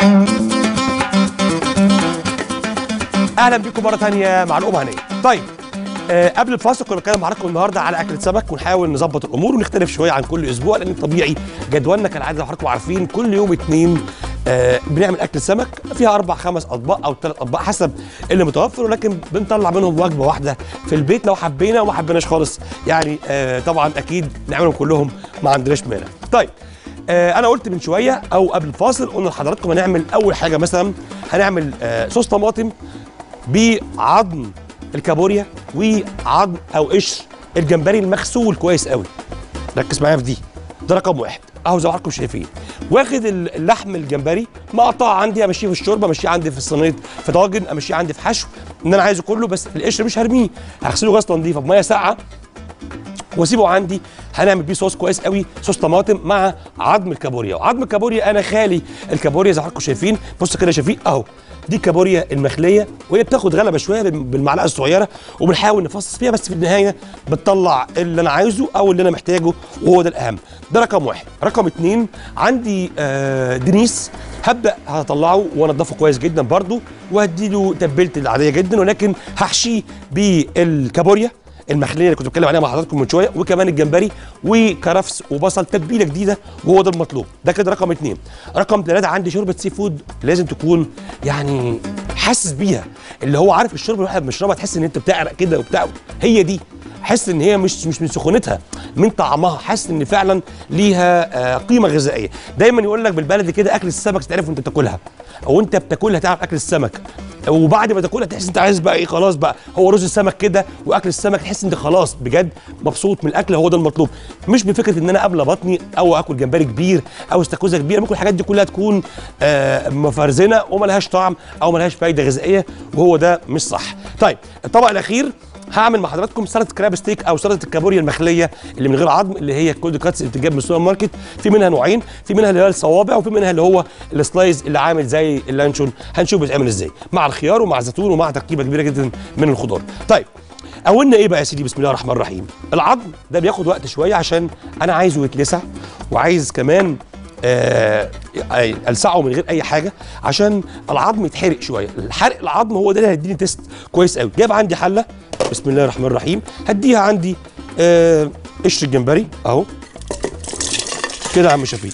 اهلا بيكم مره ثانيه مع الام هنيه طيب آه قبل الفاصل كنا بنتكلم مع حضراتكم النهارده على اكله سمك ونحاول نظبط الامور ونختلف شويه عن كل اسبوع لان طبيعي جدولنا كالعاده زي ما حضراتكم عارفين كل يوم اثنين آه بنعمل اكل سمك فيها اربع خمس اطباق او ثلاث اطباق حسب اللي متوفر ولكن بنطلع منهم وجبه واحده في البيت لو حبينا وما حبيناش خالص يعني آه طبعا اكيد نعملهم كلهم ما عندناش مانع طيب آه انا قلت من شويه او قبل الفاصل قلنا لحضراتكم هنعمل اول حاجه مثلا هنعمل آه صوص طماطم بعظم الكابوريا وعظم او قشر الجمبري المغسول كويس قوي ركز معايا في دي ده رقم واحد اهو زي ما حضراتكم شايفين واخد اللحم الجمبري مقطع عندي امشيه في الشوربه امشيه عندي في الصينيه في طاجن امشيه عندي في حشو ان انا عايزه كله بس القشر مش هرميه هغسله غسله نظيفه بميه ساقعه واسيبه عندي هنعمل بيه صوص كويس قوي صوص طماطم مع عظم الكابوريا وعظم الكابوريا انا خالي الكابوريا زي ما حضراتكم شايفين بص كده شايفين اهو دي الكابوريا المخليه وهي بتاخد غلبه شويه بالمعلقه الصغيره وبنحاول نفصص فيها بس في النهايه بتطلع اللي انا عايزه او اللي انا محتاجه وهو ده الاهم ده رقم واحد رقم اتنين عندي آه دنيس هبدا هطلعه وانضفه كويس جدا برده وهديله تبلت العاديه جدا ولكن هحشيه بالكابوريا المخليه اللي كنت بتكلم عليها مع حضراتكم من شويه وكمان الجمبري وكرفس وبصل تتبيله جديده وهو ده المطلوب ده كده رقم اثنين رقم ثلاثه عندي شوربه سي فود لازم تكون يعني حاسس بيها اللي هو عارف الشوربه الواحد بيشربها تحس ان انت بتعرق كده وبتاع هي دي حس ان هي مش مش من سخونتها من طعمها حاسس ان فعلا ليها آه قيمه غذائيه دايما يقول لك بالبلدي كده اكل السمك تعرف وانت بتاكلها او انت بتاكلها تعرف اكل السمك وبعد ما تاكلها تحس انت عايز بقى ايه خلاص بقى هو رز السمك كده واكل السمك تحس انت خلاص بجد مبسوط من الاكل هو ده المطلوب مش بفكره ان انا قبل بطني او اكل جمبري كبير او استاكوزا كبيره ممكن الحاجات دي كلها تكون آه مفرزنه وملهاش طعم او ملهاش فايده غذائيه وهو ده مش صح طيب الطبق الاخير هعمل مع حضراتكم سلطه كراب ستيك او سلطه الكابوريا المخليه اللي من غير عظم اللي هي كولد كاتس اللي بتتجاب من السوبر ماركت في منها نوعين في منها اللي هي الصوابع وفي منها اللي هو السلايز اللي عامل زي اللانشون هنشوف بيتعمل ازاي مع الخيار ومع الزيتون ومع تركيبه كبيره جدا من الخضار طيب اولنا ايه بقى يا سيدي بسم الله الرحمن الرحيم العظم ده بياخد وقت شويه عشان انا عايزه يتلسع وعايز كمان آه السعه من غير اي حاجه عشان العظم يتحرق شويه الحرق العظم هو ده اللي هيديني تيست كويس قوي جايب عندي حله بسم الله الرحمن الرحيم هديها عندي آه قشر الجمبري اهو كده يا عم شفيق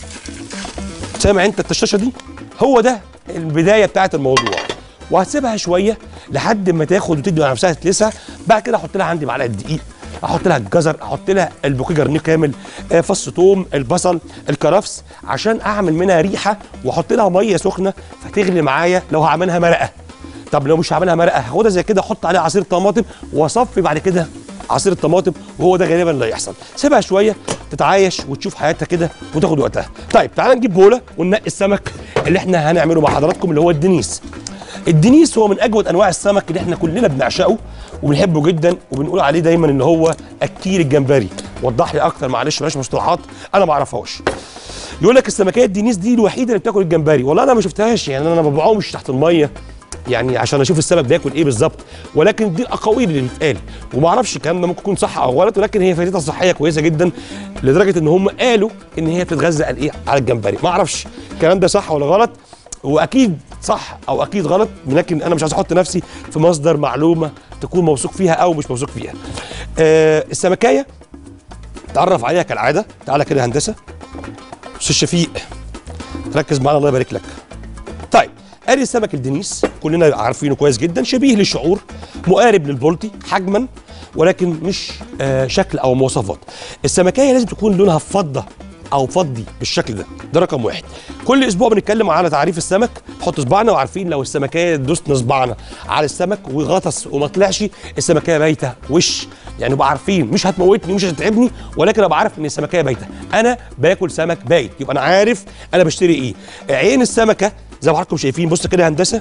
سامع انت التشاشه دي هو ده البدايه بتاعت الموضوع وهسيبها شويه لحد ما تاخد وتدي على نفسها تلسع بعد كده احط لها عندي معلقه دقيق احط لها الجزر احط لها البوكيه جرنيه كامل آه فص ثوم البصل الكرفس عشان اعمل منها ريحه واحط لها ميه سخنه فتغلي معايا لو هعملها مرقه طب لو مش هعملها مرقه هاخدها زي كده احط عليها عصير طماطم واصفي بعد كده عصير الطماطم وهو ده غالبا اللي هيحصل سيبها شويه تتعايش وتشوف حياتها كده وتاخد وقتها طيب تعالى نجيب بوله وننقي السمك اللي احنا هنعمله مع حضراتكم اللي هو الدنيس الدنيس هو من اجود انواع السمك اللي احنا كلنا بنعشقه وبنحبه جدا وبنقول عليه دايما ان هو اكيل الجمبري وضح لي اكتر معلش بلاش مصطلحات انا ما اعرفهاش يقول لك السمكيه الدنيس دي الوحيده اللي بتاكل الجمبري والله انا ما شفتهاش يعني انا ما ببعومش تحت الميه يعني عشان اشوف السمك بياكل ايه بالظبط ولكن دي الاقاويل اللي بتتقال وما اعرفش الكلام ده ممكن يكون صح او غلط ولكن هي فائدتها الصحيه كويسه جدا لدرجه ان هم قالوا ان هي بتتغذى على ايه على الجمبري ما اعرفش الكلام ده صح ولا غلط واكيد صح او اكيد غلط لكن انا مش عايز احط نفسي في مصدر معلومه تكون موثوق فيها او مش موثوق فيها آه السمكيه تعرف عليها كالعاده تعالى كده يا هندسه استاذ شفيق ركز معانا الله يبارك لك طيب ادي السمك الدنيس كلنا عارفينه كويس جدا شبيه للشعور مقارب للبولتي حجما ولكن مش آه شكل او مواصفات السمكيه لازم تكون لونها فضه او فضي بالشكل ده ده رقم واحد كل اسبوع بنتكلم على تعريف السمك نحط صباعنا وعارفين لو السمكيه دوسنا صباعنا على السمك وغطس وما طلعش السمكيه بايته وش يعني نبقى عارفين مش هتموتني مش هتتعبني ولكن ابقى عارف ان السمكيه بايته انا باكل سمك بايت يبقى انا عارف انا بشتري ايه عين السمكه زي ما حضراتكم شايفين بص كده يا هندسه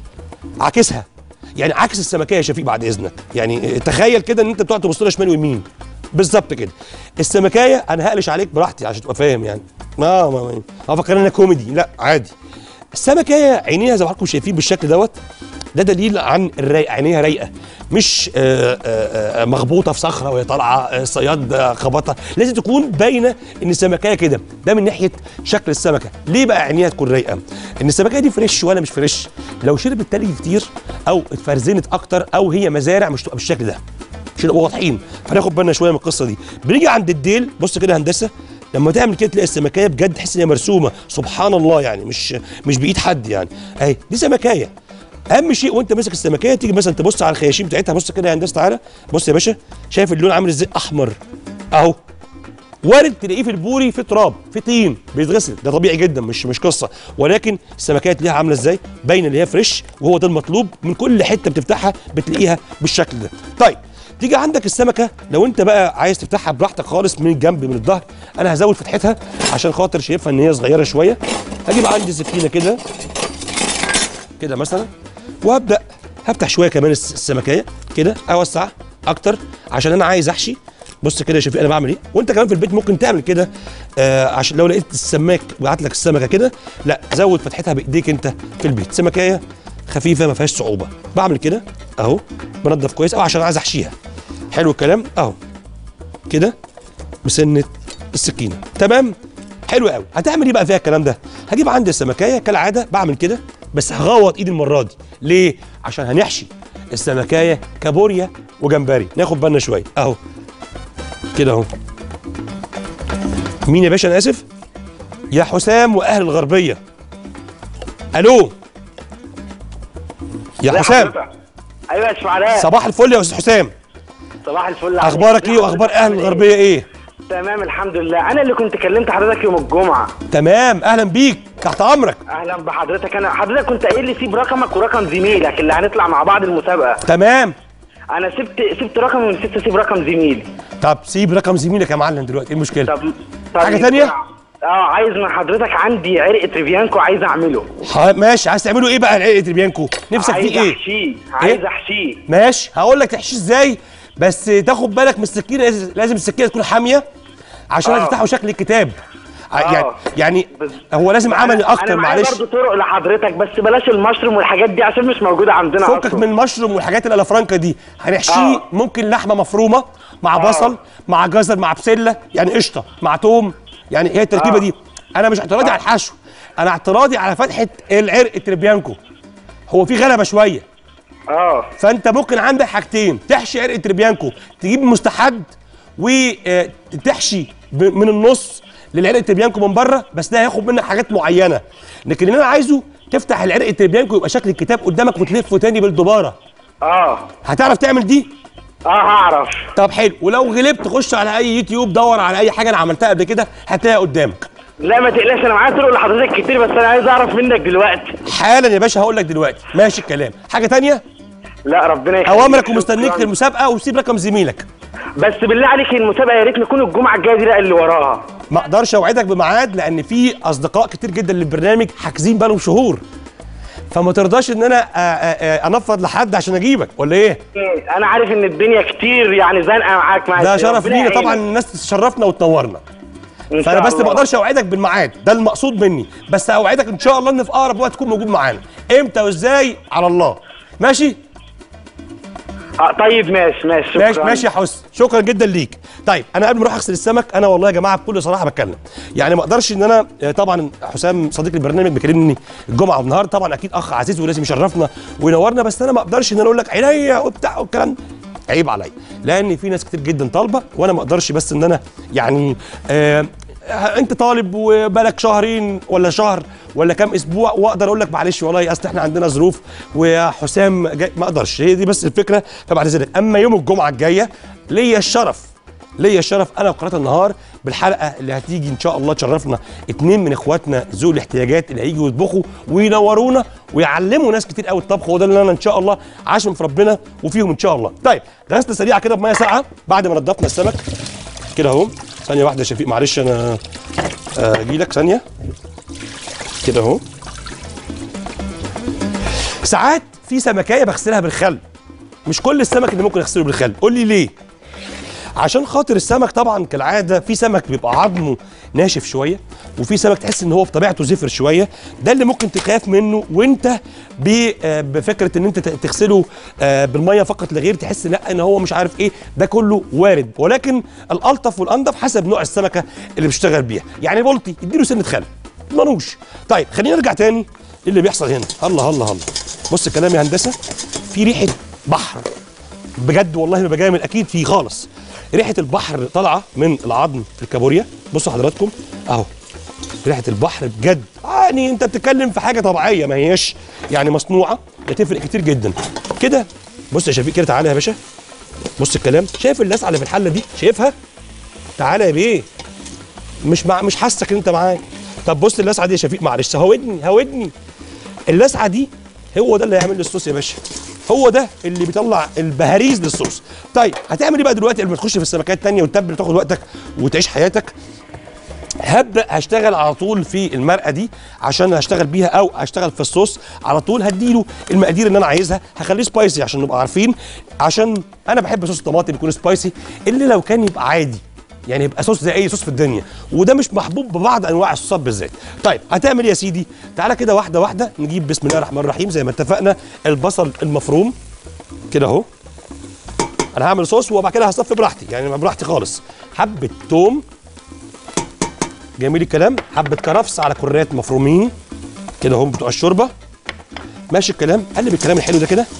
عاكسها يعني عكس السمكيه يا شفيق بعد اذنك يعني تخيل كده ان انت بتقعد تبص لها شمال ويمين بالظبط كده السمكايه انا هقلش عليك براحتي عشان تبقى فاهم يعني ما ما ما افكر انا كوميدي لا عادي السمكايه عينيها زي ما حضراتكم شايفين بالشكل دوت ده دليل عن الرايقه عينيها رايقه مش آه، آه، آه، مخبوطه في صخره وهي طالعه آه، صياد آه، خبطها لازم تكون باينه ان السمكيه كده ده من ناحيه شكل السمكه ليه بقى عينيها تكون رايقه ان السمكيه دي فريش ولا مش فريش لو شربت تلج كتير او اتفرزنت اكتر او هي مزارع مش تبقى بالشكل ده عشان نبقى واضحين فناخد بالنا شويه من القصه دي بنيجي عند الديل بص كده يا هندسه لما تعمل كده تلاقي السمكيه بجد تحس ان هي مرسومه سبحان الله يعني مش مش بايد حد يعني اهي دي سمكيه اهم شيء وانت ماسك السمكيه تيجي مثلا تبص على الخياشيم بتاعتها بص كده يا هندسه تعالى بص يا باشا شايف اللون عامل ازاي احمر اهو وارد تلاقيه في البوري في تراب في طين بيتغسل ده طبيعي جدا مش مش قصه ولكن السمكيه تلاقيها عامله ازاي باينه اللي هي فريش وهو ده المطلوب من كل حته بتفتحها بتلاقيها بالشكل ده طيب تيجي عندك السمكه لو انت بقى عايز تفتحها براحتك خالص من الجنب من الظهر انا هزود فتحتها عشان خاطر شايفها ان هي صغيره شويه هجيب عندي سكينه كده كده مثلا وهبدا هفتح شويه كمان الس- السمكيه كده اوسع اكتر عشان انا عايز احشي بص كده يا شفيق انا بعمل ايه وانت كمان في البيت ممكن تعمل كده آه عشان لو لقيت السماك بعت لك السمكه كده لا زود فتحتها بايديك انت في البيت سمكيه خفيفه ما فيهاش صعوبه بعمل كده اهو بنضف كويس او عشان عايز احشيها حلو الكلام اهو كده بسنه السكينه تمام حلو قوي هتعمل ايه بقى فيها الكلام ده هجيب عندي السمكيه كالعاده بعمل كده بس هغوط ايدي المره دي ليه عشان هنحشي السمكيه كابوريا وجمبري ناخد بالنا شويه اهو كده اهو مين يا باشا انا اسف يا حسام واهل الغربيه الو يا ازي حسام حضرتك؟ ايوه يا شعراء صباح الفل يا استاذ حسام صباح الفل عليك. اخبارك ايه واخبار اهل الغربيه ايه تمام الحمد لله انا اللي كنت كلمت حضرتك يوم الجمعه تمام اهلا بيك تحت امرك اهلا بحضرتك انا حضرتك كنت قايل لي سيب رقمك ورقم زميلك اللي هنطلع مع بعض المسابقه تمام انا سبت سبت رقمي ونسيت اسيب رقم زميلي طب سيب رقم زميلك يا معلم دلوقتي ايه المشكله طب طب حاجة تانية؟ اه عايز من حضرتك عندي عرق تريفيانكو عايز اعمله ح- ماشي عايز تعملوا ايه بقى العقد تريبيانكو نفسك عايز فيه ايه احشيه عايز احشيه ماشي هقول لك تحشيه ازاي بس تاخد بالك من السكينه لازم- لازم السكينه تكون حاميه عشان آه. تفتحوا شكل الكتاب ع- آه. يعني يعني بس- هو لازم عملي انا اكتر معايا معلش برضه طرق لحضرتك بس بلاش المشروم والحاجات دي عشان مش موجوده عندنا فكك أصلاً. من المشروم والحاجات الالافرانكا دي هنحشيه آه. ممكن لحمه مفرومه مع بصل مع جزر مع بسله يعني قشطه مع توم يعني هي التركيبه آه. دي انا مش اعتراضي على الحشو انا اعتراضي على فتحه العرق التريبيانكو هو في غلبه شويه اه فانت ممكن عندك حاجتين تحشي عرق تريبيانكو تجيب مستحد وتحشي من النص للعرق التريبيانكو من بره بس ده هياخد منك حاجات معينه لكن اللي انا عايزه تفتح العرق التريبيانكو يبقى شكل الكتاب قدامك وتلفه تاني بالدباره اه هتعرف تعمل دي اه هعرف طب حلو ولو غلبت خش على اي يوتيوب دور على اي حاجه انا عملتها قبل كده هتلاقيها قدامك لا ما تقلقش انا معايا طرق لحضرتك كتير بس انا عايز اعرف منك دلوقتي حالا يا باشا هقول لك دلوقتي ماشي الكلام حاجه تانية لا ربنا يخليك اوامرك ومستنيك شكراً. للمسابقه وسيب رقم زميلك بس بالله عليك المسابقه يا ريت نكون الجمعه الجايه دي لا اللي وراها ما اقدرش اوعدك بميعاد لان في اصدقاء كتير جدا للبرنامج حاجزين بقالهم شهور فما ترضاش ان انا آ- آ- آ- انفض لحد عشان اجيبك ولا ايه إيه، انا عارف ان الدنيا كتير يعني زنقه معاك معلش ده شرف ربنا لينا يعينك. طبعا الناس تشرفنا وتنورنا إن فانا شاء بس ما الله. اقدرش اوعدك بالميعاد ده المقصود مني بس اوعدك ان شاء الله ان في اقرب وقت تكون موجود معانا امتى وازاي على الله ماشي آه طيب ماشي ماشي شكرا ماشي ماشي يا حسن شكرا جدا ليك طيب انا قبل ما اروح اغسل السمك انا والله يا جماعه بكل صراحه بتكلم يعني ما اقدرش ان انا آه، طبعا حسام صديق البرنامج بيكلمني الجمعه والنهارده طبعا اكيد اخ عزيز ولازم يشرفنا وينورنا بس انا ما اقدرش ان انا اقول لك عينيا وبتاع والكلام ده. عيب عليا لان في ناس كتير جدا طالبه وانا ما اقدرش بس ان انا يعني آه انت طالب وبالك شهرين ولا شهر ولا كام اسبوع واقدر اقول لك معلش والله اصل احنا عندنا ظروف ويا حسام جاي ما اقدرش هي دي بس الفكره فبعد ذلك اما يوم الجمعه الجايه ليا الشرف ليا الشرف انا وقناه النهار بالحلقه اللي هتيجي ان شاء الله تشرفنا اتنين من اخواتنا ذوي الاحتياجات اللي هيجوا يطبخوا وينورونا ويعلموا ناس كتير قوي الطبخ وده اللي انا ان شاء الله عاشم في ربنا وفيهم ان شاء الله طيب غسله سريعه كده بميه ساقعه بعد ما نضفنا السمك كده اهو ثانيه واحده يا شفيق معلش انا آه، اجي لك ثانيه كده اهو ساعات في سمكايه بغسلها بالخل مش كل السمك اللي ممكن اغسله بالخل قول لي ليه عشان خاطر السمك طبعا كالعاده في سمك بيبقى عظمه ناشف شويه وفي سمك تحس ان هو بطبيعته زفر شويه ده اللي ممكن تخاف منه وانت ب- آه، بفكره ان انت ت- تغسله آه، بالميه فقط لا غير تحس لا ان هو مش عارف ايه ده كله وارد ولكن الالطف والانضف حسب نوع السمكه اللي بتشتغل بيها يعني بولتي اديله سنه خل ملوش طيب خلينا نرجع تاني إيه اللي بيحصل هنا الله الله الله بص كلام يا هندسه في ريحه بحر بجد والله ما بجامل اكيد في خالص ريحه البحر طالعه من العظم الكابوريا بصوا حضراتكم اهو ريحه البحر بجد يعني انت بتتكلم في حاجه طبيعيه ما هياش يعني مصنوعه بتفرق كتير جدا كده بص يا شفيق كده تعالى يا باشا بص الكلام شايف اللسعه اللي في الحله دي شايفها تعالى يا بيه مش مع مش حاسك ان انت معايا طب بص اللسعه دي يا شفيق معلش هودني هودني اللسعه دي هو ده اللي هيعمل لي الصوص يا باشا هو ده اللي بيطلع البهاريز للصوص طيب هتعمل ايه بقى دلوقتي لما تخش في السمكات التانية وتتبل وتاخد وقتك وتعيش حياتك هبدا هشتغل على طول في المرقه دي عشان هشتغل بيها او هشتغل في الصوص على طول هديله المقادير اللي انا عايزها هخليه سبايسي عشان نبقى عارفين عشان انا بحب صوص الطماطم يكون سبايسي اللي لو كان يبقى عادي يعني يبقى صوص زي اي صوص في الدنيا وده مش محبوب ببعض انواع الصوصات بالذات طيب هتعمل ايه يا سيدي تعالى كده واحده واحده نجيب بسم الله الرحمن الرحيم زي ما اتفقنا البصل المفروم كده اهو انا هعمل صوص وبعد كده هصفي براحتي يعني براحتي خالص حبه توم جميل الكلام حبه كرفس على كرات مفرومين كده هم بتوع الشوربه ماشي الكلام قلب الكلام الحلو ده كده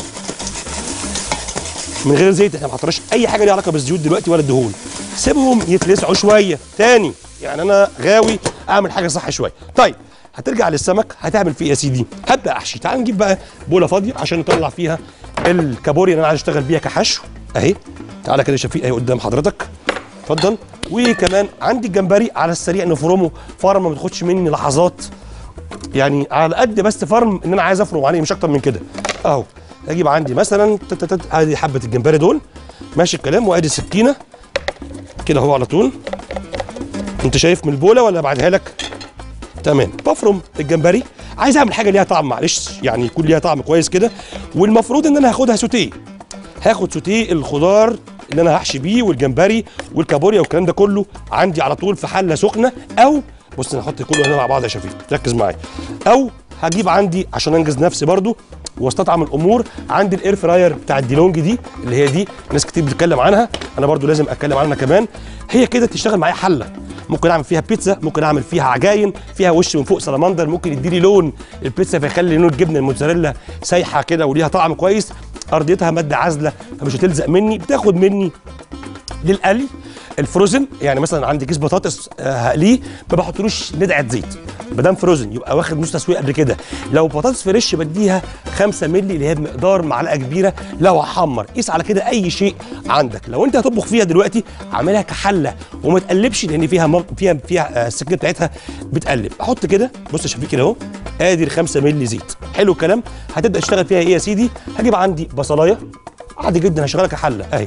من غير زيت احنا ما حطيناش اي حاجه ليها علاقه بالزيوت دلوقتي ولا الدهون سيبهم يتلسعوا شويه تاني يعني انا غاوي اعمل حاجه صح شويه طيب هترجع للسمك هتعمل فيه إيه يا سيدي هبدا احشي تعال نجيب بقى بوله فاضيه عشان نطلع فيها الكابوريا اللي انا عايز اشتغل بيها كحشو اهي تعالى كده يا شفيق اهي قدام حضرتك اتفضل وكمان عندي الجمبري على السريع نفرمه فرمه ما بتاخدش مني لحظات يعني على قد بس فرم ان انا عايز افرم عليه مش اكتر من كده اهو اجيب عندي مثلا تت- تت- ادي حبه الجمبري دول ماشي الكلام وادي السكينه كده اهو على طول انت شايف من البوله ولا ابعدها لك تمام بفرم الجمبري عايز اعمل حاجه ليها طعم معلش يعني يكون ليها طعم كويس كده والمفروض ان انا هاخدها سوتيه هاخد سوتيه الخضار اللي انا هحشي بيه والجمبري والكابوريا والكلام ده كله عندي على طول في حله سخنه او بص انا هحط كله هنا مع بعض يا شفيق ركز معايا او هجيب عندي عشان انجز نفسي برضو واستطعم الامور عندي الاير فراير بتاع الديلونج دي اللي هي دي ناس كتير بتتكلم عنها انا برضو لازم اتكلم عنها كمان هي كده تشتغل معايا حله ممكن اعمل فيها بيتزا ممكن اعمل فيها عجاين فيها وش من فوق سلمندر ممكن يديلي لون البيتزا فيخلي لون الجبنه الموتزاريلا سايحه كده وليها طعم كويس ارضيتها ماده عازله فمش هتلزق مني بتاخد مني للقلي الفروزن يعني مثلا عندي كيس بطاطس آه، هقليه ما بحطلوش ندعه زيت ما دام فروزن يبقى واخد نص تسويه قبل كده لو بطاطس فريش بديها 5 مللي اللي هي بمقدار معلقه كبيره لو هحمر قيس على كده اي شيء عندك لو انت هتطبخ فيها دلوقتي اعملها كحله وما تقلبش لان فيها مر... فيها فيها آه، السكينه بتاعتها بتقلب احط كده بص يا شفيق كده اهو ادي 5 مللي زيت حلو الكلام هتبدا تشتغل فيها ايه يا سيدي هجيب عندي بصلايه عادي جدا هشغلها كحله اهي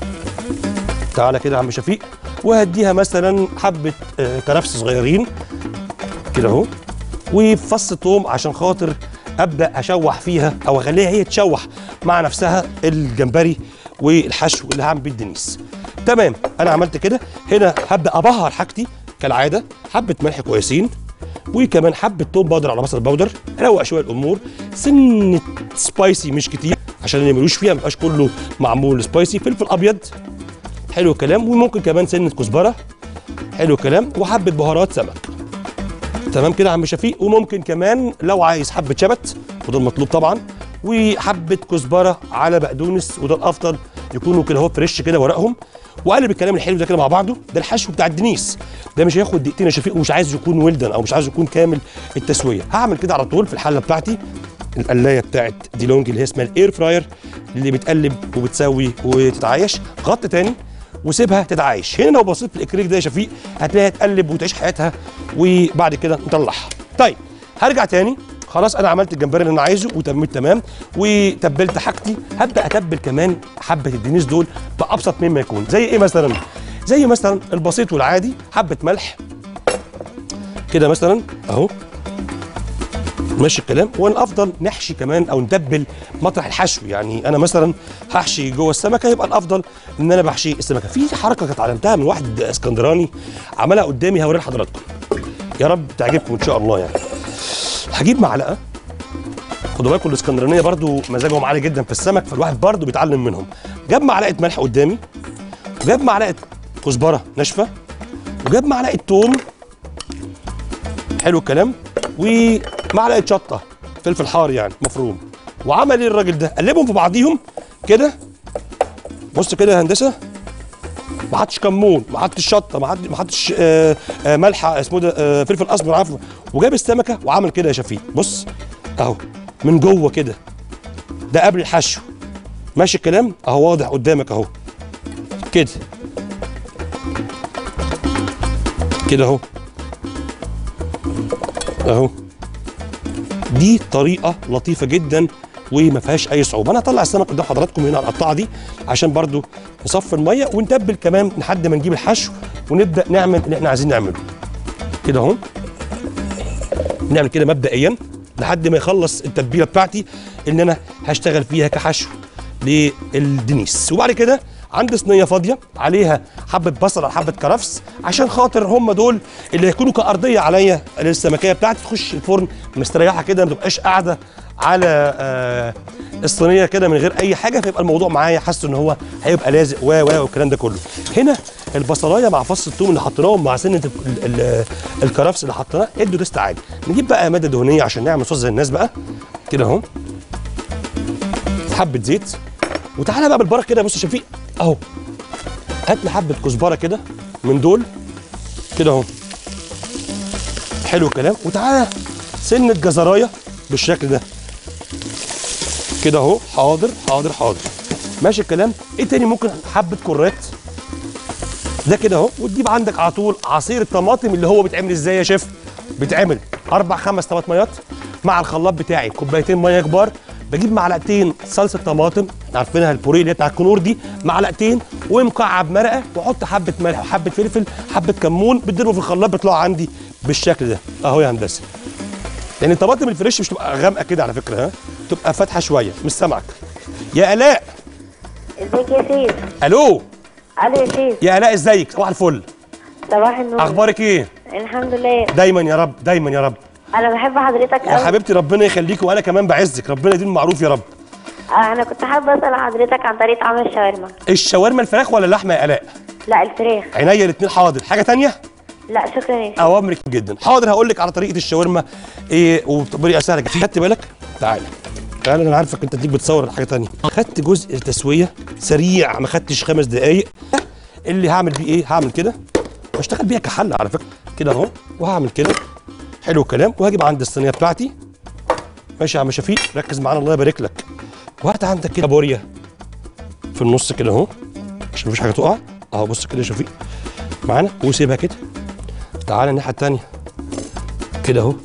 تعالى كده يا عم شفيق وهديها مثلا حبه آه، كرفس صغيرين كده اهو وفص توم عشان خاطر ابدا اشوح فيها او اخليها هي تشوح مع نفسها الجمبري والحشو اللي هعمل بيه الدنيس تمام انا عملت كده هنا هبدا ابهر حاجتي كالعاده حبه ملح كويسين وكمان حبه توم باودر على بصل باودر روق شويه الامور سنه سبايسي مش كتير عشان اللي ملوش فيها ما يبقاش كله معمول سبايسي فلفل ابيض حلو الكلام وممكن كمان سنه كزبره حلو الكلام وحبه بهارات سمك تمام كده يا عم شفيق وممكن كمان لو عايز حبه شبت وده المطلوب طبعا وحبه كزبره على بقدونس وده الافضل يكونوا كده اهو فريش كده ورقهم وقلب الكلام الحلو ده كده مع بعضه ده الحشو بتاع الدنيس ده مش هياخد دقيقتين يا شفيق ومش عايز يكون ولدن او مش عايز يكون كامل التسويه هعمل كده على طول في الحله بتاعتي القلايه بتاعت ديلونج اللي هي اسمها الاير فراير اللي بتقلب وبتسوي وتتعايش غطي تاني وسيبها تتعايش هنا لو بصيت في الاكريك ده يا شفيق هتلاقيها تقلب وتعيش حياتها وبعد كده نطلعها طيب هرجع تاني خلاص انا عملت الجمبري اللي انا عايزه وتميت تمام وتبلت حاجتي هبدا اتبل كمان حبه الدنيس دول بابسط مما يكون زي ايه مثلا زي مثلا البسيط والعادي حبه ملح كده مثلا اهو ماشي الكلام والافضل نحشي كمان او نتبل مطرح الحشو يعني انا مثلا هحشي جوه السمكه يبقى الافضل ان انا بحشي السمكه في حركه كانت اتعلمتها من واحد اسكندراني عملها قدامي هوريها لحضراتكم يا رب تعجبكم ان شاء الله يعني هجيب معلقه خدوا بالكم الاسكندرانيه برضو مزاجهم عالي جدا في السمك فالواحد برضو بيتعلم منهم جاب معلقه ملح قدامي وجاب معلقه كزبره ناشفه وجاب معلقه توم حلو الكلام ومعلقه شطه فلفل حار يعني مفروم وعمل ايه الراجل ده قلبهم في بعضيهم كده بص كده يا هندسه ما حطش كمون ما حطش شطه ما حط- ما حطش آه، آه، ملح اسمه ده آه، فلفل اسمر عفوا وجاب السمكه وعمل كده يا شفيق بص اهو من جوه كده ده قبل الحشو ماشي الكلام اهو واضح قدامك اهو كده كده اهو اهو دي طريقه لطيفه جدا وما فيهاش اي صعوبه انا هطلع السمك قدام حضراتكم هنا على القطعه دي عشان برضو نصفي الميه ونتبل كمان لحد ما نجيب الحشو ونبدا نعمل اللي احنا عايزين نعمله كده اهو نعمل كده مبدئيا لحد ما يخلص التتبيله بتاعتي اللي انا هشتغل فيها كحشو للدنيس وبعد كده عندي صينيه فاضيه عليها حبه بصل على حبه كرفس عشان خاطر هم دول اللي هيكونوا كارضيه عليا للسمكيه بتاعتي تخش الفرن مستريحه كده ما تبقاش قاعده على آه الصينيه كده من غير اي حاجه فيبقى الموضوع معايا حاسس ان هو هيبقى لازق و و والكلام ده كله هنا البصلايه مع فص الثوم اللي حطيناهم مع سنه ال- ال- الكرفس اللي حطيناه ادوا تيست عالي نجيب بقى ماده دهنيه عشان نعمل صوص زي الناس بقى كده اهو حبه زيت وتعالى بقى بالبركه كده بص يا شفيق اهو هات لي حبه كزبره كده من دول كده اهو حلو الكلام وتعالى سنه جزرايه بالشكل ده كده اهو حاضر حاضر حاضر ماشي الكلام ايه تاني ممكن حبه كرات ده كده اهو وتجيب عندك على طول عصير الطماطم اللي هو بيتعمل ازاي يا شيف بيتعمل اربع خمس طماطميات مع الخلاط بتاعي كوبايتين ميه كبار بجيب معلقتين صلصه طماطم احنا عارفينها البوريه اللي هي بتاع الكنور دي معلقتين ومكعب مرقه واحط حبه ملح وحبه فلفل حبه كمون بتضربه في الخلاط بيطلعوا عندي بالشكل ده اهو يا هندسه لان الطماطم الفريش مش تبقى غامقه كده على فكره ها تبقى فاتحه شويه مش سامعك يا الاء ازيك يا سيف الو الو يا سيف يا الاء ازيك صباح الفل صباح النور اخبارك ايه الحمد لله دايما يا رب دايما يا رب انا بحب حضرتك يا قوي حبيبتي ربنا يخليكي وانا كمان بعزك ربنا يديم معروف يا رب انا كنت حابه اسال حضرتك عن طريقه عمل الشاورما الشاورما الفراخ ولا اللحمه يا الاء لا الفراخ عينيا الاثنين حاضر حاجه تانية لا شكرا يا سيف اوامرك جدا حاضر هقول لك على طريقه الشاورما ايه وبطريقه سهله جدا خدت بالك تعالى تعالى انا عارفك انت تيجي بتصور حاجه تانية خدت جزء تسويه سريع ما خدتش خمس دقايق اللي هعمل بيه ايه هعمل كده واشتغل بيها كحله على فكره كده اهو وهعمل كده حلو الكلام وهجيب عند الصينيه بتاعتي ماشي يا عم شفيق ركز معانا الله يبارك لك وهات عندك كده بوريه في النص كده اهو عشان مفيش حاجه تقع اهو بص كده يا شفيق معانا وسيبها كده تعالى الناحيه التانيه كده اهو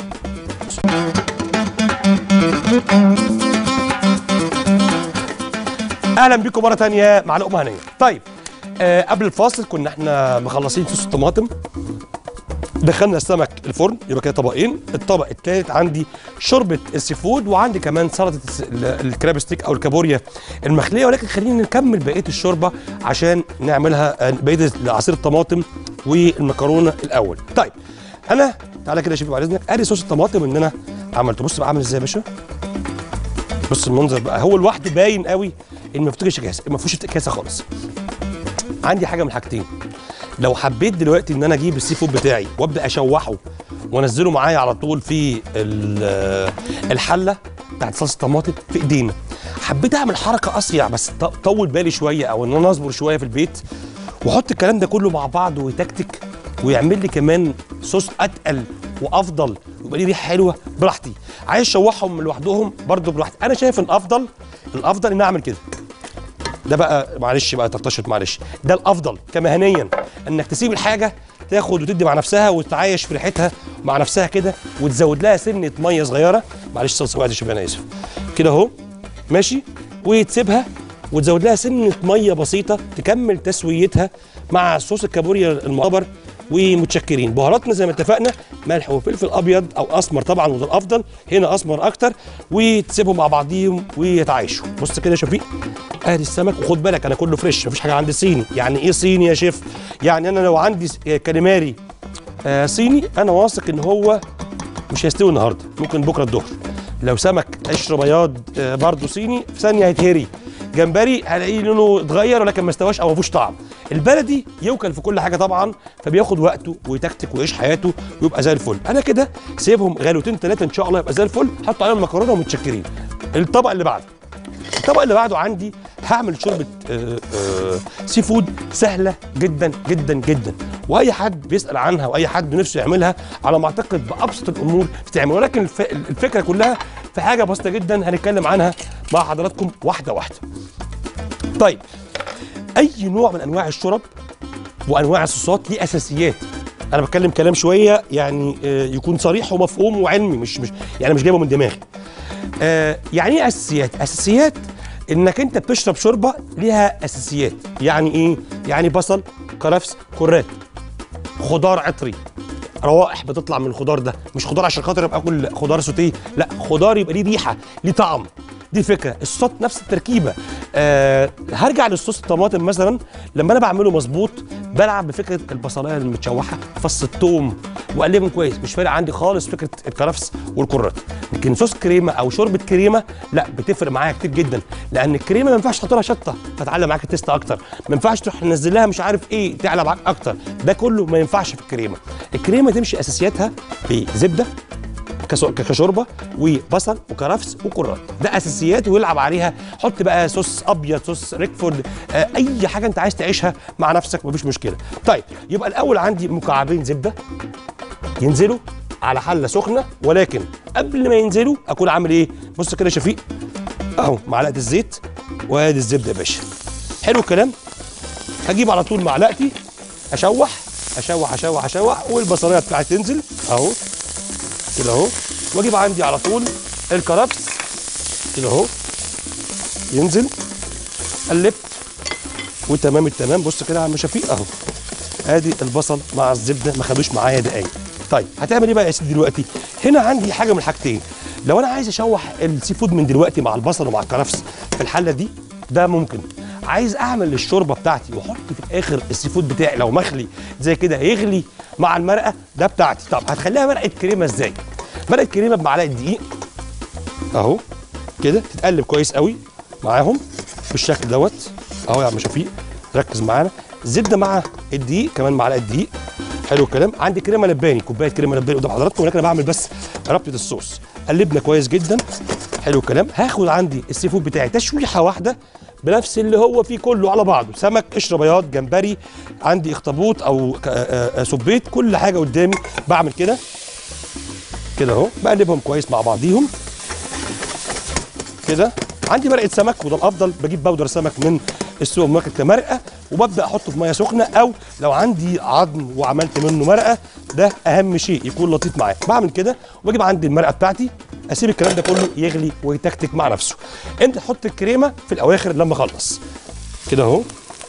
اهلا بيكم مره تانية مع لقمه هنيه طيب آه قبل الفاصل كنا احنا مخلصين صوص الطماطم دخلنا السمك الفرن يبقى كده طبقين الطبق الثالث عندي شوربه السي فود وعندي كمان سلطه الس- ال- الكراب ستيك او الكابوريا المخليه ولكن خلينا نكمل بقيه الشوربه عشان نعملها آه، بقيه عصير الطماطم والمكرونه الاول طيب انا تعالى كده شوف بعد اذنك ادي صوص الطماطم اللي انا عملته بص بقى عامل ازاي يا باشا بص المنظر بقى هو لوحده باين قوي ان ما فيهوش كاسه ما فيهوش كاسه خالص عندي حاجه من حاجتين لو حبيت دلوقتي ان انا اجيب السي فود بتاعي وابدا اشوحه وانزله معايا على طول في ال- الحله بتاعت صلصه الطماطم في ايدينا حبيت اعمل حركه اصيع بس ط- طول بالي شويه او ان انا اصبر شويه في البيت واحط الكلام ده كله مع بعض ويتكتك ويعمل لي كمان صوص اتقل وافضل ويبقى ليه ريحه حلوه براحتي عايز اشوحهم لوحدهم برضو براحتي انا شايف ان افضل الافضل ان اعمل كده ده بقى معلش بقى طرطشت معلش ده الافضل كمهنيا انك تسيب الحاجه تاخد وتدي مع نفسها وتتعايش في ريحتها مع نفسها كده وتزود لها سنه ميه صغيره معلش صلصه وقت شوف انا اسف كده اهو ماشي وتسيبها وتزود لها سنه ميه بسيطه تكمل تسويتها مع صوص الكابوريا المعبر ومتشكرين بهاراتنا زي ما اتفقنا ملح وفلفل ابيض او اسمر طبعا وده الافضل هنا اسمر اكتر وتسيبهم مع بعضيهم ويتعايشوا بص كده يا شفيق ادي السمك وخد بالك انا كله فريش مفيش حاجه عندي صيني يعني ايه صيني يا شيف يعني انا لو عندي س- كاليماري آه صيني انا واثق ان هو مش هيستوي النهارده ممكن بكره الظهر لو سمك قشر بياض آه، برضه صيني في ثانيه هيتهري جمبري هلاقيه لونه اتغير ولكن ما استواش او ما فيهوش طعم البلدي يوكل في كل حاجه طبعا فبياخد وقته ويتكتك ويعيش حياته ويبقى زي الفل انا كده سيبهم غلوتين ثلاثه ان شاء الله يبقى زي الفل حطوا عليهم المكرونه ومتشكرين الطبق اللي بعده الطبق اللي بعده عندي هعمل شوربه آه، آه، سي فود سهله جدا جدا جدا واي حد بيسال عنها واي حد نفسه يعملها على ما اعتقد بابسط الامور بتتعمل ولكن الف- الفكره كلها في حاجه بسيطه جدا هنتكلم عنها مع حضراتكم واحده واحده. طيب اي نوع من انواع الشرب وانواع الصوصات ليه اساسيات انا بتكلم كلام شويه يعني آه، يكون صريح ومفهوم وعلمي مش مش يعني مش جايبه من دماغي آه، يعني ايه اساسيات اساسيات انك انت بتشرب شوربه ليها اساسيات يعني ايه يعني بصل كرفس كرات خضار عطري روائح بتطلع من الخضار ده مش خضار عشان خاطر ابقى اكل خضار سوتيه لا خضار يبقى ليه ريحه ليه طعم دي الفكره الصوص نفس التركيبه آه هرجع للصوص الطماطم مثلا لما انا بعمله مظبوط بلعب بفكره البصلايه المتشوحه فص الثوم واقلبهم كويس مش فارق عندي خالص فكره الكرفس والكرات لكن صوص كريمه او شوربه كريمه لا بتفرق معايا كتير جدا لان الكريمه ما ينفعش تحط لها شطه فتعلى معاك التيست اكتر ما ينفعش تروح تنزل لها مش عارف ايه تعلى معاك اكتر ده كله ما ينفعش في الكريمه الكريمه تمشي اساسياتها بزبده كسو- كشوربه وبصل وكرفس وكرات ده اساسيات ويلعب عليها حط بقى صوص ابيض صوص ريكفورد آه اي حاجه انت عايز تعيشها مع نفسك مفيش مشكله طيب يبقى الاول عندي مكعبين زبده ينزلوا على حله سخنه ولكن قبل ما ينزلوا اكون عامل ايه بص كده يا شفيق اهو معلقه الزيت وادي الزبده يا باشا حلو الكلام هجيب على طول معلقتي اشوح اشوح اشوح اشوح والبصلايه بتاعتي تنزل اهو كده اهو واجيب عندي على طول الكرفس كده اهو ينزل قلبت وتمام التمام بص كده يا عم شفيق اهو ادي البصل مع الزبده ما خدوش معايا دقايق طيب هتعمل ايه بقى يا سيدي دلوقتي هنا عندي حاجه من الحاجتين لو انا عايز اشوح السي فود من دلوقتي مع البصل ومع الكرفس في الحله دي ده ممكن عايز اعمل الشوربه بتاعتي واحط في الاخر السي فود بتاعي لو مخلي زي كده يغلي مع المرقه ده بتاعتي طب هتخليها مرقه كريمه ازاي مرقه كريمه بمعلقه دقيق اهو كده تتقلب كويس قوي معاهم بالشكل دوت اهو يا عم شفيق ركز معانا الزبده مع الدقيق كمان معلقه دقيق حلو الكلام عندي كريمه لباني كوبايه كريمه لباني قدام حضراتكم ولكن انا بعمل بس ربطه الصوص قلبنا كويس جدا حلو الكلام هاخد عندي السي فود بتاعي تشويحه واحده بنفس اللي هو فيه كله على بعضه سمك قشر بياض جمبري عندي اخطبوط او ك- آه، آه، سبيت كل حاجه قدامي بعمل كده كده اهو بقلبهم كويس مع بعضيهم كده عندي مرقه سمك وده الافضل بجيب بودر سمك من السوبر ماركت كمرقه وببدا احطه في ميه سخنه او لو عندي عظم وعملت منه مرقه ده اهم شيء يكون لطيف معايا بعمل كده وبجيب عندي المرقه بتاعتي اسيب الكلام ده كله يغلي ويتكتك مع نفسه انت تحط الكريمه في الاواخر لما اخلص كده اهو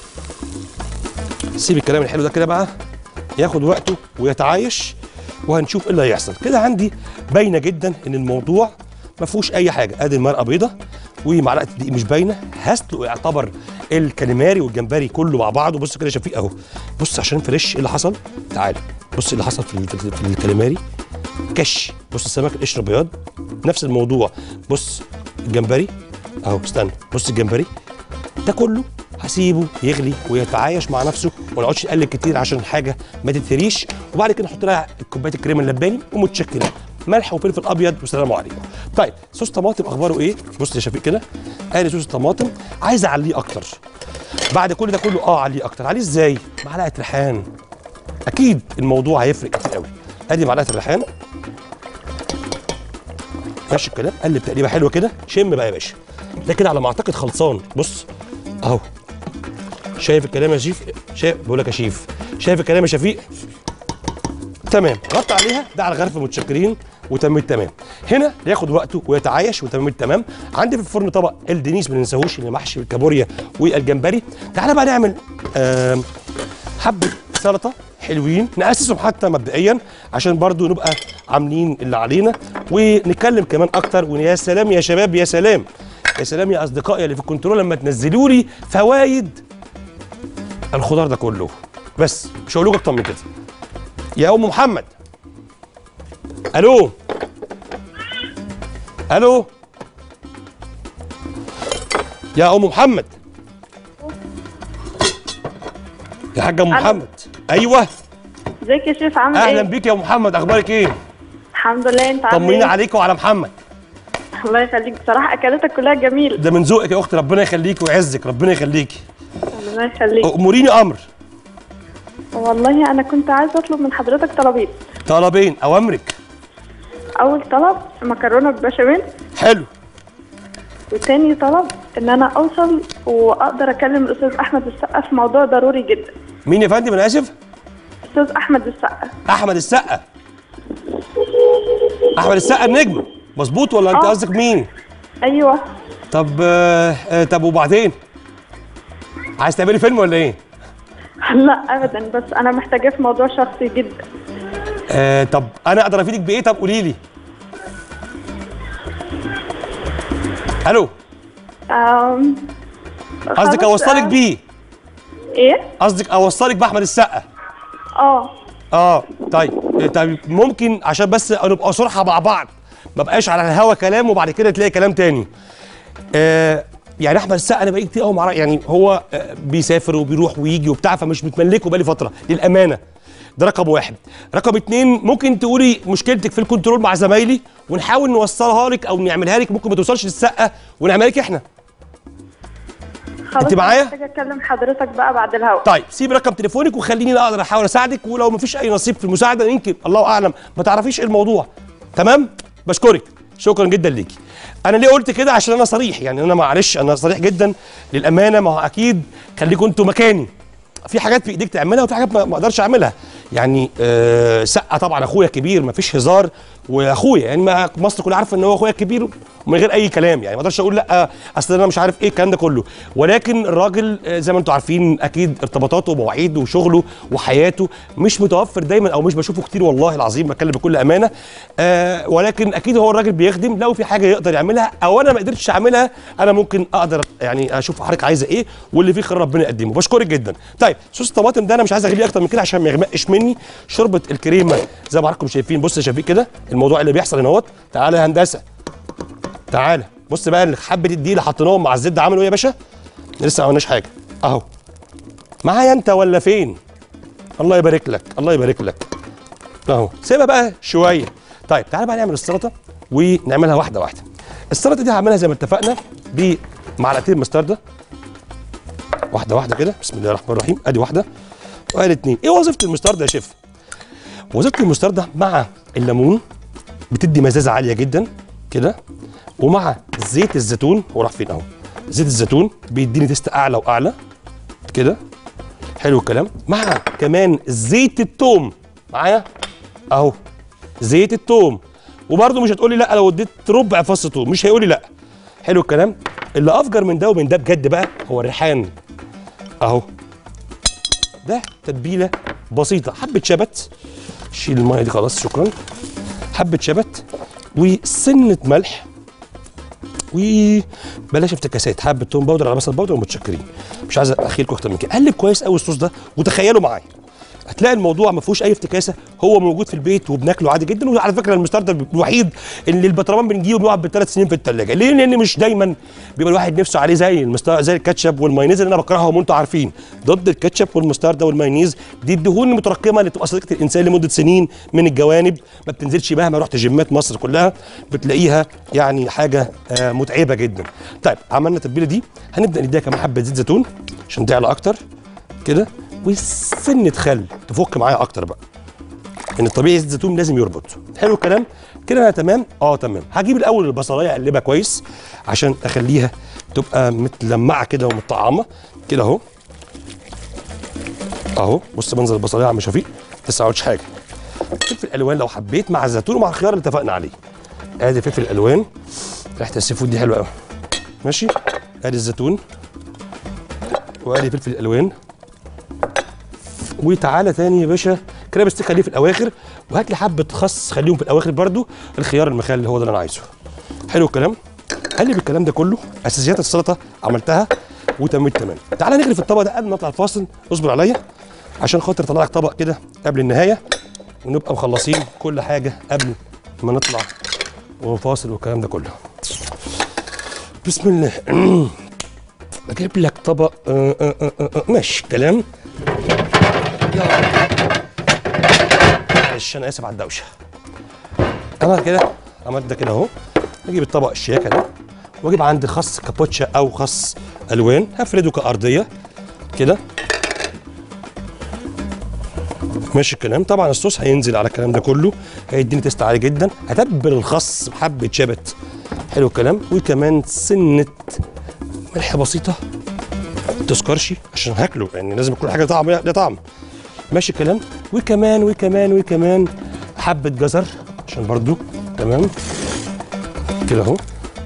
سيب الكلام الحلو ده كده بقى ياخد وقته ويتعايش وهنشوف ايه اللي هيحصل كده عندي باينه جدا ان الموضوع ما فيهوش اي حاجه ادي المرقه بيضه ومعلقه الدقيق مش باينه هسلق يعتبر الكاليماري والجمبري كله مع بعضه بص كده يا شفيق اهو بص عشان فريش ايه اللي حصل تعالى بص ايه اللي حصل في ال- في ال- في الكاليماري كش بص السمك القشر بياض نفس الموضوع بص الجمبري اهو استنى بص الجمبري ده كله هسيبه يغلي ويتعايش مع نفسه وما نقعدش نقلب كتير عشان الحاجه ما تتهريش وبعد كده نحط لها كوبايه الكريمه اللباني ومتشكرين ملح وفلفل ابيض والسلام عليكم طيب صوص طماطم اخباره ايه بص يا شفيق كده ادي صوص الطماطم عايز اعليه اكتر بعد كل ده كله اه اعليه اكتر عليه ازاي معلقه ريحان اكيد الموضوع هيفرق كتير قوي ادي معلقه الريحان ماشي الكلام قلب تقليبه حلوه كده شم بقى يا باشا ده كده على ما اعتقد خلصان بص اهو شايف الكلام يا شيف شايف بقول لك يا شيف شايف الكلام يا شفيق تمام غطى عليها ده على غرف متشكرين وتم التمام هنا ياخد وقته ويتعايش وتمام التمام عندي في الفرن طبق الدنيس ما ننساهوش اللي محشي بالكابوريا والجمبري تعالى بقى نعمل آم، حبه سلطه حلوين ناسسهم حتى مبدئيا عشان برضو نبقى عاملين اللي علينا ونتكلم كمان اكتر ويا سلام يا شباب يا سلام يا سلام يا اصدقائي اللي في الكنترول لما تنزلوا لي فوائد الخضار ده كله بس مش هقول لكم اكتر من كده يا ام محمد الو الو يا ام محمد يا حاجه ام محمد ايوه ازيك يا شيف عامل اهلا ايه؟ بيك يا ام محمد اخبارك ايه الحمد لله انت عامل طمنينا ايه؟ عليك وعلى محمد الله يخليك بصراحة اكلاتك كلها جميل ده من ذوقك يا اختي ربنا يخليكي ويعزك ربنا يخليكي الله يخليك اموريني امر والله انا كنت عايزة اطلب من حضرتك طلبين طلبين اوامرك اول طلب مكرونة ببشاميل حلو وتاني طلب ان انا اوصل واقدر اكلم الاستاذ احمد السقا في موضوع ضروري جدا مين يا فندم انا اسف استاذ احمد السقا احمد السقا احمد السقا النجم مظبوط ولا انت آه. قصدك مين ايوه طب آه آه طب وبعدين عايز تعملي فيلم ولا ايه لا ابدا بس انا محتاجاه في موضوع شخصي جدا آه طب انا اقدر افيدك بايه طب قولي لي الو أم... قصدك خلاص، اوصلك آه، بيه ايه؟ قصدك اوصلك باحمد السقا اه اه طيب آه، طيب ممكن عشان بس نبقى صراحه مع بعض ما بقاش على الهوا كلام وبعد كده تلاقي كلام تاني آه يعني احمد السقا انا بقالي كتير قوي مع يعني هو آه بيسافر وبيروح ويجي وبتاع فمش متملكه بقالي فتره للامانه ده رقم واحد رقم اتنين ممكن تقولي مشكلتك في الكنترول مع زمايلي ونحاول نوصلها لك او نعملها لك ممكن ما توصلش للسقا ونعملها لك احنا خلاص أنت معايا؟ أنا محتاجة اكلم حضرتك بقى بعد الهوا طيب سيب رقم تليفونك وخليني اقدر احاول اساعدك ولو ما فيش اي نصيب في المساعده يمكن الله اعلم ما تعرفيش ايه الموضوع تمام بشكرك شكرا جدا ليكي انا ليه قلت كده عشان انا صريح يعني انا معلش انا صريح جدا للامانه ما هو اكيد خليكم انتوا مكاني في حاجات في ايديك تعملها وفي حاجات ما ما اقدرش اعملها يعني آه سقا طبعا اخويا كبير ما فيش هزار واخويا يعني ما مصر كلها عارفه ان هو اخويا الكبير ومن غير اي كلام يعني ما اقدرش اقول لا اصل انا مش عارف ايه الكلام ده كله ولكن الراجل آه، زي ما انتم عارفين اكيد ارتباطاته ومواعيده وشغله وحياته مش متوفر دايما او مش بشوفه كتير والله العظيم بتكلم بكل امانه آه ولكن اكيد هو الراجل بيخدم لو في حاجه يقدر يعملها او انا ما قدرتش اعملها انا ممكن اقدر يعني اشوف حضرتك عايزه ايه واللي فيه خير ربنا يقدمه بشكرك جدا طيب صوص الطماطم ده انا مش عايز اغليه اكتر من كده عشان ما يغمقش مني شوربه الكريمه زي ما حضراتكم شايفين بص يا شفيق كده الموضوع اللي بيحصل هنا اهوت تعالى يا هندسه تعالى بص بقى اللي حبه الدقيق اللي حطيناهم مع الزبده عملوا ايه يا باشا لسه ما عملناش حاجه اهو معايا انت ولا فين الله يبارك لك الله يبارك لك اهو سيبها بقى شويه طيب تعالى بقى نعمل السلطه ونعملها واحده واحده السلطه دي هعملها زي ما اتفقنا بمعلقتين مستردة واحده واحده كده بسم الله الرحمن الرحيم ادي واحده وادي اتنين ايه وظيفه المستردة يا شيف وظيفه المستردة مع الليمون بتدي مزازه عاليه جدا كده ومع زيت الزيتون هو راح فين اهو زيت الزيتون بيديني تيست اعلى واعلى كده حلو الكلام مع كمان زيت التوم معايا اهو زيت التوم وبرده مش هتقولي لا لو اديت ربع فص توم مش هيقولي لا حلو الكلام اللي افجر من ده ومن ده بجد بقى هو الريحان اهو ده تتبيله بسيطه حبه شبت شيل الميه دي خلاص شكرا حبه شبت وسنه ملح وبلاش افتكاسات حبه توم باودر على بصل باودر ومتشكرين مش عايز اخيلكم اكتر من كده قلب كويس قوي الصوص ده وتخيلوا معايا هتلاقي الموضوع ما فيهوش اي افتكاسه هو موجود في البيت وبناكله عادي جدا وعلى فكره المستردة الوحيد اللي البطرمان بنجيبه بيقعد بالثلاث سنين في الثلاجه ليه لان مش دايما بيبقى الواحد نفسه عليه زي المستر زي الكاتشب والمايونيز اللي انا بكرههم وانتم عارفين ضد الكاتشب والمستردة والمايونيز دي الدهون المتراكمه اللي بتبقى صديقه الانسان لمده سنين من الجوانب ما بتنزلش مهما رحت جيمات مصر كلها بتلاقيها يعني حاجه آه متعبه جدا طيب عملنا التتبيله دي هنبدا نديها كمان حبه زيت زيتون عشان تعلى اكتر كده وسنه خل تفك معايا اكتر بقى ان الطبيعي زيت الزيتون لازم يربط حلو الكلام كده انا تمام اه تمام هجيب الاول البصلايه اقلبها كويس عشان اخليها تبقى متلمعه كده ومتطعمه كده اهو اهو بص منظر البصلايه يا عم شفيق لسه ما عملتش حاجه فلفل الالوان لو حبيت مع الزيتون ومع الخيار اللي اتفقنا عليه ادي فلفل الالوان ريحه السي فود دي حلوه قوي ماشي ادي الزيتون وادي فلفل الالوان وتعالى تاني يا باشا كراب ستيك خليه في الاواخر وهات لي حبه خس خليهم في الاواخر برضو الخيار المخلل هو ده اللي انا عايزه حلو الكلام قلب الكلام ده كله اساسيات السلطه عملتها وتمام تمام تعالى نغرف الطبق ده قبل ما نطلع الفاصل اصبر عليا عشان خاطر اطلع لك طبق كده قبل النهايه ونبقى مخلصين كل حاجه قبل ما نطلع ونفاصل والكلام ده كله بسم الله اجيب لك طبق آه آه آه آه آه، ماشي كلام معلش انا اسف على الدوشه انا كده عملت ده كده اهو اجيب الطبق الشياكه ده واجيب عندي خس كابوتشا او خس الوان هفرده كارضيه كده ماشي الكلام طبعا الصوص هينزل على الكلام ده كله هيديني تيست عالي جدا هتبل الخس بحبه شبت حلو الكلام وكمان سنه ملح بسيطه تسكرش عشان هاكله يعني لازم كل حاجه طعم ليها طعم ماشي الكلام وكمان وكمان وكمان حبه جزر عشان برضو تمام كده اهو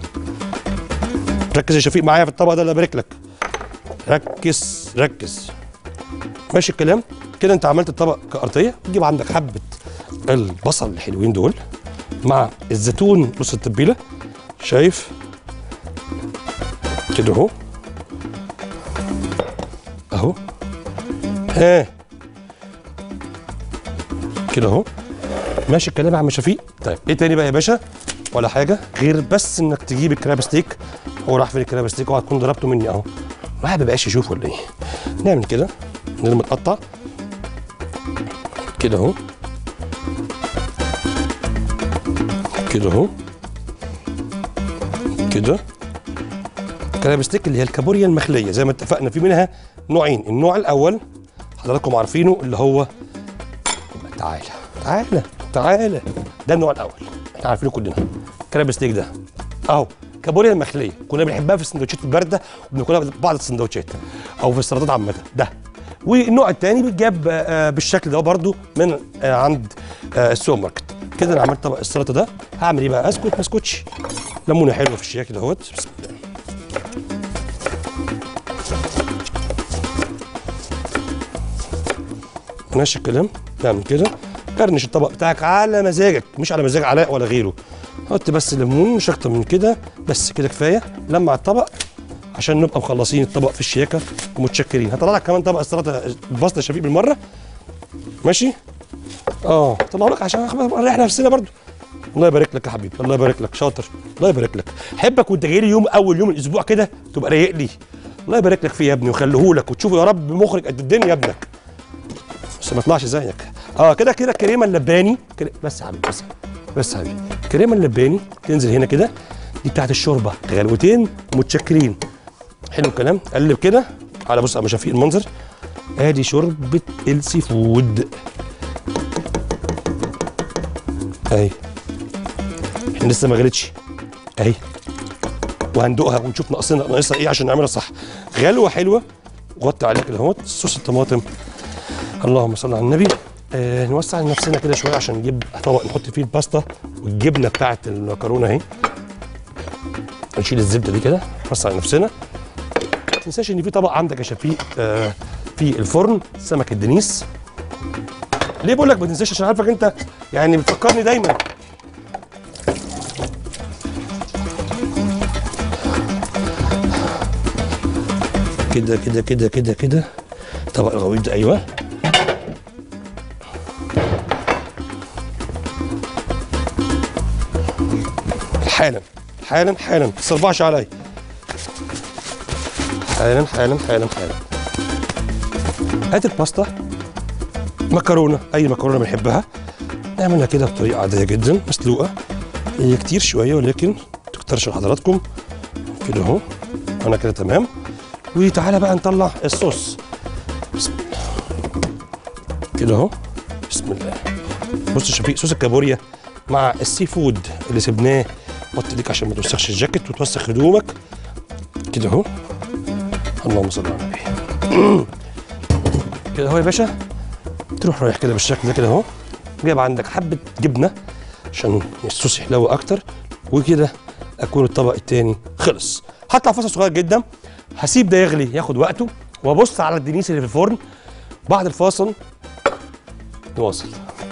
ركز يا شفيق معايا في الطبق ده الله يبارك لك ركز ركز ماشي الكلام كده انت عملت الطبق كارطيه تجيب عندك حبه البصل الحلوين دول مع الزيتون نص التتبيله شايف كده اهو اهو ها كده اهو ماشي الكلام يا عم شفيق طيب ايه تاني بقى يا باشا ولا حاجه غير بس انك تجيب الكراب ستيك هو راح فين الكراب ستيك اوعى تكون ضربته مني اهو الواحد ما بقاش يشوف ولا ايه نعمل كده نرمي متقطع كده اهو كده اهو كده كراب ستيك اللي هي الكابوريا المخليه زي ما اتفقنا في منها نوعين النوع الاول حضراتكم عارفينه اللي هو تعالى تعالى تعالى ده النوع الاول احنا عارفينه كلنا كراب ستيك ده اهو كابوريا المخليه كنا بنحبها في السندوتشات البارده وبناكلها في بعض السندوتشات او في السلطات عامه ده والنوع الثاني بيتجاب آه، بالشكل ده برضو من آه، عند آه، السوبر ماركت كده انا عملت طبق السلطه ده هعمل ايه بقى اسكت ما اسكتش ليمونه حلوه في الشياكه دهوت بسم الله ماشي الكلام نعمل كده كرنش الطبق بتاعك على مزاجك مش على مزاج علاء ولا غيره حط بس ليمون مش اكتر من كده بس كده كفايه لمع الطبق عشان نبقى مخلصين الطبق في الشياكه ومتشكرين هطلع لك كمان طبق السلطه الباستا شفيق بالمره ماشي اه طلع لك عشان نريح نفسنا برضو الله يبارك لك يا حبيبي الله يبارك لك شاطر الله يبارك لك احبك وانت جاي لي يوم اول يوم الاسبوع كده تبقى رايق لي الله يبارك لك فيه يا ابني وخليه لك وتشوفه يا رب مخرج قد الدنيا يا ابنك بس ما يطلعش زيك اه كده كده كريمه اللباني كري... بس يا حبيبي بس بس يا حبيبي كريمه اللباني تنزل هنا كده دي بتاعت الشوربه غلوتين متشكرين حلو الكلام قلب كده على بص يا شفيق المنظر ادي شوربه السي فود اهي احنا لسه ما غلتش اهي وهندوقها ونشوف ناقصنا ناقصها ايه عشان نعملها صح غلوه حلوه غطي عليها كده اهوت صوص الطماطم اللهم صل على النبي آه نوسع لنفسنا كده شويه عشان نجيب طبق نحط فيه الباستا والجبنه بتاعت المكرونه اهي نشيل الزبده دي كده نوسع لنفسنا ما تنساش ان في طبق عندك يا شفيق آه في الفرن سمك الدنيس ليه بقول لك ما تنساش عشان عارفك انت يعني بتفكرني دايما كده كده كده كده كده طبق الغويط ده ايوه حالا حالا حالا ما تصرفعش عليا حالا حالا حالا حالا هات الباستا مكرونه اي مكرونه بنحبها نعملها كده بطريقه عاديه جدا مسلوقه هي كتير شويه ولكن تكترش لحضراتكم كده اهو انا كده تمام وتعالى بقى نطلع الصوص بسم الله كده اهو بسم الله بص يا شفيق صوص الكابوريا مع السي فود اللي سبناه حط ايديك عشان ما توسخش الجاكيت وتوسخ هدومك كده اهو اللهم صل على النبي كده اهو يا باشا تروح رايح كده بالشكل ده كده اهو جايب عندك حبه جبنه عشان الصوص يحلو اكتر وكده اكون الطبق التاني خلص هطلع فاصل صغير جدا هسيب ده يغلي ياخد وقته وابص على الدنيس اللي في الفرن بعد الفاصل نواصل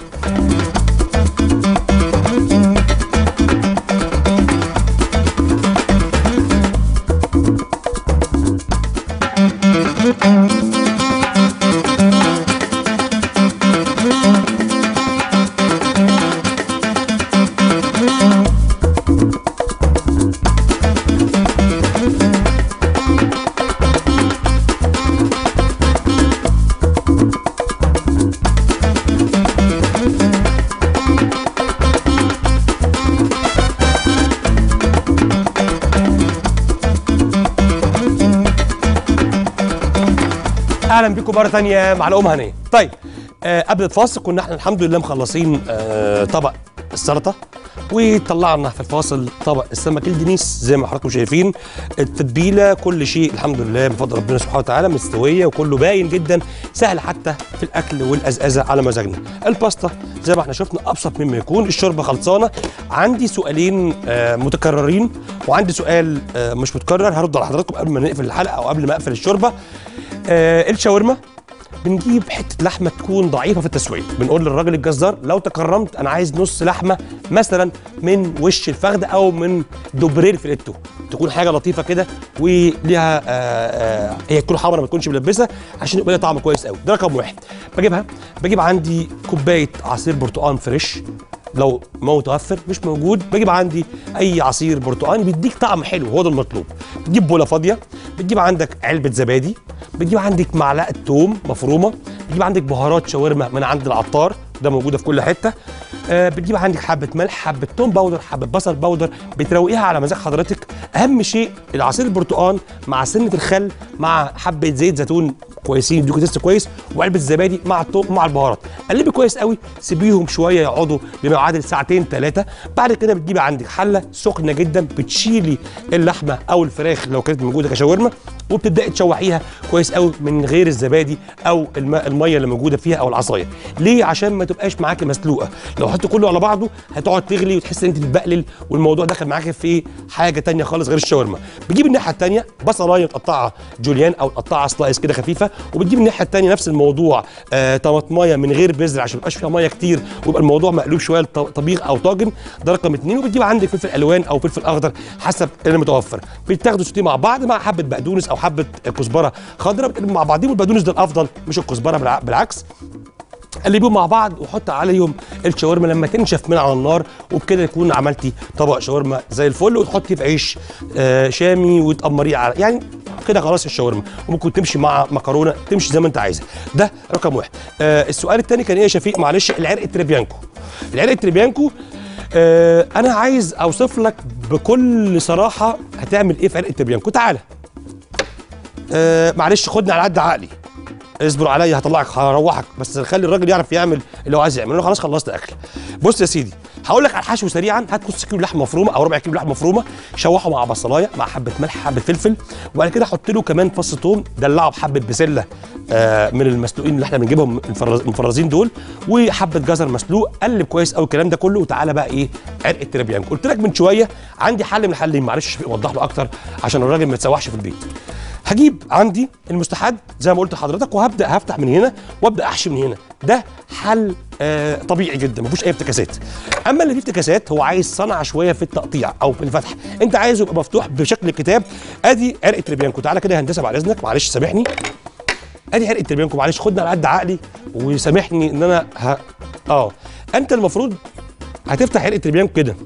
اهلا بكم مره ثانيه مع الام هنيه طيب آه قبل الفاصل كنا احنا الحمد لله مخلصين آه طبق السلطه وطلعنا في الفاصل طبق السمك الدنيس زي ما حضراتكم شايفين التتبيله كل شيء الحمد لله بفضل ربنا سبحانه وتعالى مستويه وكله باين جدا سهل حتى في الاكل والازازه على مزاجنا الباستا زي ما احنا شفنا ابسط مما يكون الشوربه خلصانه عندي سؤالين آه متكررين وعندي سؤال آه مش متكرر هرد على حضراتكم قبل ما نقفل الحلقه او قبل ما اقفل الشوربه آه الشاورما بنجيب حته لحمه تكون ضعيفه في التسويه بنقول للراجل الجزار لو تكرمت انا عايز نص لحمه مثلا من وش الفخده او من دوبرير فيليتو تكون حاجه لطيفه كده وليها آه آه هي تكون حمرا ما تكونش ملبسه عشان يبقى لها طعم كويس قوي ده رقم واحد بجيبها بجيب عندي كوبايه عصير برتقال فريش لو ما متوفر مش موجود بجيب عندي اي عصير برتقال بيديك طعم حلو هو ده المطلوب بتجيب بوله فاضيه بتجيب عندك علبه زبادي بتجيب عندك معلقه توم مفرومه بتجيب عندك بهارات شاورما من عند العطار ده موجوده في كل حته آه بتجيب عندك حبه ملح حبه توم باودر حبه بصل باودر بتروقيها على مزاج حضرتك اهم شيء العصير البرتقال مع سنه الخل مع حبه زيت زيتون كويسين يديكوا تيست كويس وعلبه الزبادي مع الطوق مع البهارات قلبي كويس قوي سيبيهم شويه يقعدوا بما يعادل ساعتين ثلاثه بعد كده بتجيبي عندك حله سخنه جدا بتشيلي اللحمه او الفراخ لو كانت موجوده كشاورما وبتبداي تشوحيها كويس قوي من غير الزبادي او الماء الميه اللي موجوده فيها او العصايه ليه عشان ما تبقاش معاكي مسلوقه لو حطيت كله على بعضه هتقعد تغلي وتحس ان انت بتبقلل والموضوع دخل معاكي في حاجه تانية خالص غير الشاورما بتجيب الناحيه الثانيه بصلايه متقطعه جوليان او متقطعه سلايس كده خفيفه وبتجيب الناحيه الثانيه نفس الموضوع آه طماطمايه من غير بذر عشان ما يبقاش فيها ميه كتير ويبقى الموضوع مقلوب شويه طبيخ او طاجن ده رقم اثنين وبتجيب عندك فلفل الوان او فلفل اخضر حسب اللي متوفر بتاخدوا سوتيه مع بعض مع حبه بقدونس او حبه كزبره خضراء بتقلبوا مع بعضهم والبقدونس ده الافضل مش الكزبره بالع- بالعكس قلبيهم مع بعض وحط عليهم الشاورما لما تنشف من على النار وبكده يكون عملتي طبق شاورما زي الفل وتحطي في عيش آه شامي وتقمريه على يعني كده خلاص الشاورما وممكن تمشي مع مكرونه تمشي زي ما انت عايزه ده رقم واحد آه السؤال الثاني كان ايه يا شفيق معلش العرق التريبيانكو العرق التريبيانكو آه انا عايز اوصف لك بكل صراحه هتعمل ايه في عرق التريبيانكو تعالى آه معلش خدني على قد عقلي اصبر عليا هطلعك هروحك بس خلي الراجل يعرف يعمل اللي هو عايز يعمله انا خلاص خلصت اكل بص يا سيدي هقول لك على الحشو سريعا هات نص كيلو لحمه مفرومه او ربع كيلو لحمه مفرومه شوحه مع بصلايه مع حبه ملح حبه فلفل وبعد كده حط له كمان فص ثوم دلعه بحبه بسله آه من المسلوقين اللي احنا بنجيبهم المفرز- المفرزين دول وحبه جزر مسلوق قلب كويس قوي الكلام ده كله وتعالى بقى ايه عرق التريبيان قلت لك من شويه عندي حل من الحلين معلش شفيق وضح له اكتر عشان الراجل ما يتسوحش في البيت هجيب عندي المستحد زي ما قلت لحضرتك وهبدا هفتح من هنا وابدا احشي من هنا ده حل آه طبيعي جدا ما فيهوش اي افتكاسات اما اللي فيه افتكاسات هو عايز صنعه شويه في التقطيع او في الفتح انت عايزه يبقى مفتوح بشكل كتاب ادي عرق تريبيانكو تعالى كده يا هندسه بعد اذنك معلش سامحني ادي عرق تريبيانكو معلش خدنا على قد عقلي وسامحني ان انا ه... اه انت المفروض هتفتح عرق تريبيانكو كده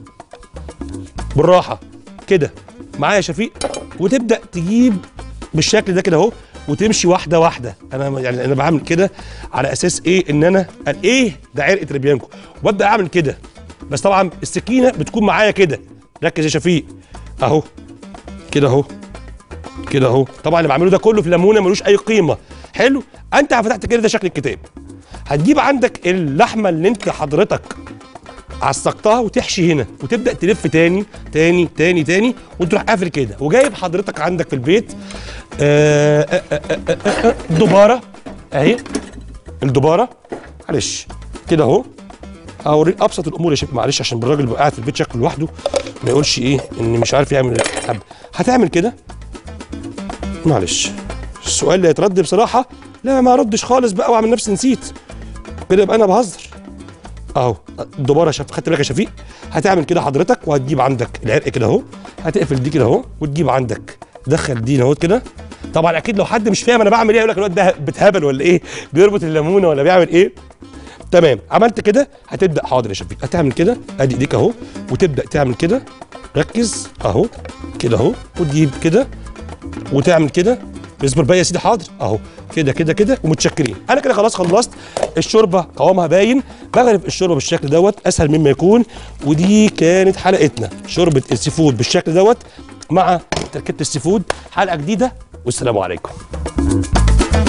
بالراحه كده معايا يا شفيق وتبدا تجيب بالشكل ده كده اهو وتمشي واحده واحده انا يعني انا بعمل كده على اساس ايه ان انا قال ايه ده عرق تريبيانكو وابدا اعمل كده بس طبعا السكينه بتكون معايا كده ركز يا شفيق اهو كده اهو كده اهو طبعا اللي بعمله ده كله في ليمونه ملوش اي قيمه حلو انت فتحت كده ده شكل الكتاب هتجيب عندك اللحمه اللي انت حضرتك عسقتها وتحشي هنا وتبدا تلف تاني تاني تاني تاني وتروح قافل كده وجايب حضرتك عندك في البيت آه، آه، آه، آه، آه، آه، دباره اهي الدباره معلش كده اهو اوريك ابسط الامور يا شيخ معلش عشان الراجل بيبقى قاعد في البيت شكله لوحده ما يقولش ايه ان مش عارف يعمل حب هتعمل كده معلش السؤال اللي هيترد بصراحه لا ما اردش خالص بقى واعمل نفسي نسيت كده يبقى انا بهزر اهو الدباره شف خدت بالك يا شفيق هتعمل كده حضرتك وهتجيب عندك العرق كده اهو هتقفل دي كده اهو وتجيب عندك دخل دي اهو كده طبعا اكيد لو حد مش فاهم انا بعمل ايه يقول لك الواد ده بتهبل ولا ايه بيربط الليمونه ولا بيعمل ايه تمام عملت كده هتبدا حاضر يا شفيق هتعمل كده ادي ايديك اهو وتبدا تعمل كده ركز اهو كده اهو وتجيب كده وتعمل كده اصبر بقى يا سيدي حاضر اهو كده كده كده ومتشكرين انا كده خلاص خلصت الشوربه قوامها باين بغرف الشوربه بالشكل دوت اسهل مما يكون ودي كانت حلقتنا شوربه السي فود بالشكل دوت مع تركيبه السي فود حلقه جديده والسلام عليكم